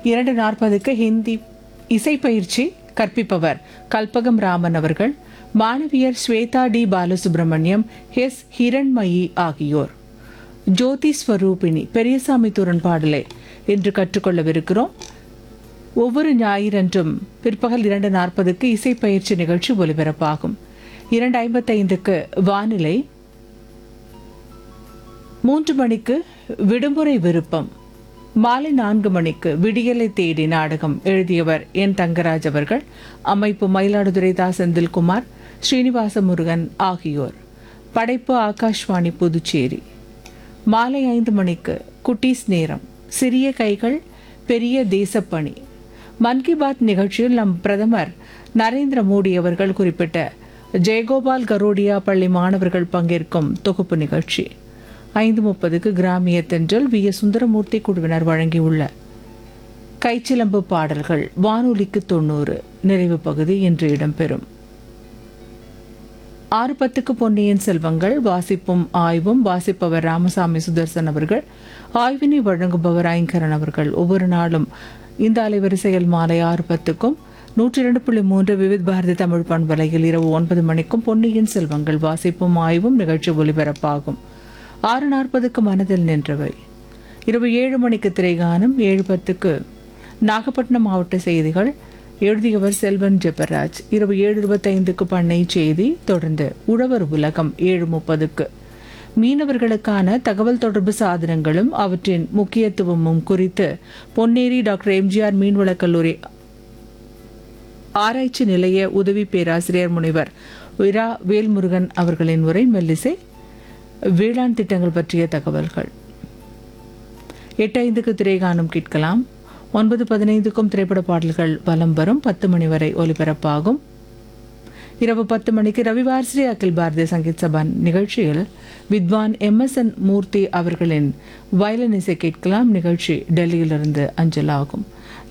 இரண்டு நாற்பதுக்கு ஹிந்தி இசைப்பயிற்சி கற்பிப்பவர் கல்பகம் ராமன் அவர்கள் மாணவியர் ஸ்வேதா டி பாலசுப்ரமணியம் எஸ் ஹிரண்மயி ஆகியோர் ஜோதி ஸ்வரூபிணி பெரியசாமி தூரன் பாடலை இன்று கற்றுக்கொள்ளவிருக்கிறோம் ஒவ்வொரு ஞாயிறன்றும் பிற்பகல் இரண்டு நாற்பதுக்கு இசைப்பயிற்சி நிகழ்ச்சி ஒலிபரப்பாகும் இரண்டு ஐம்பத்தைந்துக்கு வானிலை மூன்று மணிக்கு விடுமுறை விருப்பம் மாலை நான்கு மணிக்கு விடியலை தேடி நாடகம் எழுதியவர் என் தங்கராஜ் அவர்கள் அமைப்பு மயிலாடுதுறை தா செந்தில்குமார் ஸ்ரீனிவாச முருகன் ஆகியோர் படைப்பு ஆகாஷ்வாணி புதுச்சேரி மாலை ஐந்து மணிக்கு குட்டீஸ் நேரம் சிறிய கைகள் பெரிய தேசப்பணி மன் கி பாத் நிகழ்ச்சியில் நம் பிரதமர் நரேந்திர மோடி அவர்கள் குறிப்பிட்ட ஜெயகோபால் கரோடியா பள்ளி மாணவர்கள் பங்கேற்கும் தொகுப்பு நிகழ்ச்சி ஐந்து முப்பதுக்கு கிராமிய தென்றல் வி எஸ் சுந்தரமூர்த்தி குழுவினர் வழங்கியுள்ள கைச்சிலம்பு பாடல்கள் வானொலிக்கு தொண்ணூறு நிறைவு பகுதி இன்று இடம்பெறும் ஆறு பத்துக்கு பொன்னியின் செல்வங்கள் வாசிப்பும் ஆய்வும் வாசிப்பவர் ராமசாமி சுதர்சன் அவர்கள் ஆய்வினை வழங்குபவர் ஐங்கரன் அவர்கள் ஒவ்வொரு நாளும் இந்த அலைவரிசையில் மாலை ஆறு பத்துக்கும் நூற்றி இரண்டு புள்ளி மூன்று விவித் பாரதி தமிழ் பண்பலையில் இரவு ஒன்பது மணிக்கும் பொன்னியின் செல்வங்கள் வாசிப்பும் ஆய்வும் நிகழ்ச்சி ஒலிபரப்பாகும் ஆறு நாற்பதுக்கு மனதில் நின்றவை இரவு ஏழு மணிக்கு திரைகானம் ஏழு பத்துக்கு நாகப்பட்டினம் மாவட்ட செய்திகள் எழுதியவர் செல்வன் ஜெபராஜ் இரவு ஏழு இருபத்தைந்துக்கு பண்ணை செய்தி தொடர்ந்து உழவர் உலகம் ஏழு முப்பதுக்கு மீனவர்களுக்கான தகவல் தொடர்பு சாதனங்களும் அவற்றின் முக்கியத்துவமும் குறித்து பொன்னேரி டாக்டர் எம்ஜிஆர் மீன்வளக் கல்லூரி ஆராய்ச்சி நிலைய உதவி பேராசிரியர் முனைவர் இரா வேல்முருகன் அவர்களின் உரை மெல்லிசை வேளாண் திட்டங்கள் பற்றிய தகவல்கள் எட்டு ஐந்துக்கு திரைகானம் கேட்கலாம் ஒன்பது பதினைந்துக்கும் திரைப்பட பாடல்கள் வலம் வரும் பத்து மணி வரை ஒலிபரப்பாகும் இரவு பத்து மணிக்கு ரவிவார் ஸ்ரீ அகில் பாரதிய சங்கீத் சபா நிகழ்ச்சியில் வித்வான் எம் எஸ் என் மூர்த்தி அவர்களின் வயலின் இசை கேட்கலாம் நிகழ்ச்சி டெல்லியிலிருந்து அஞ்சலாகும்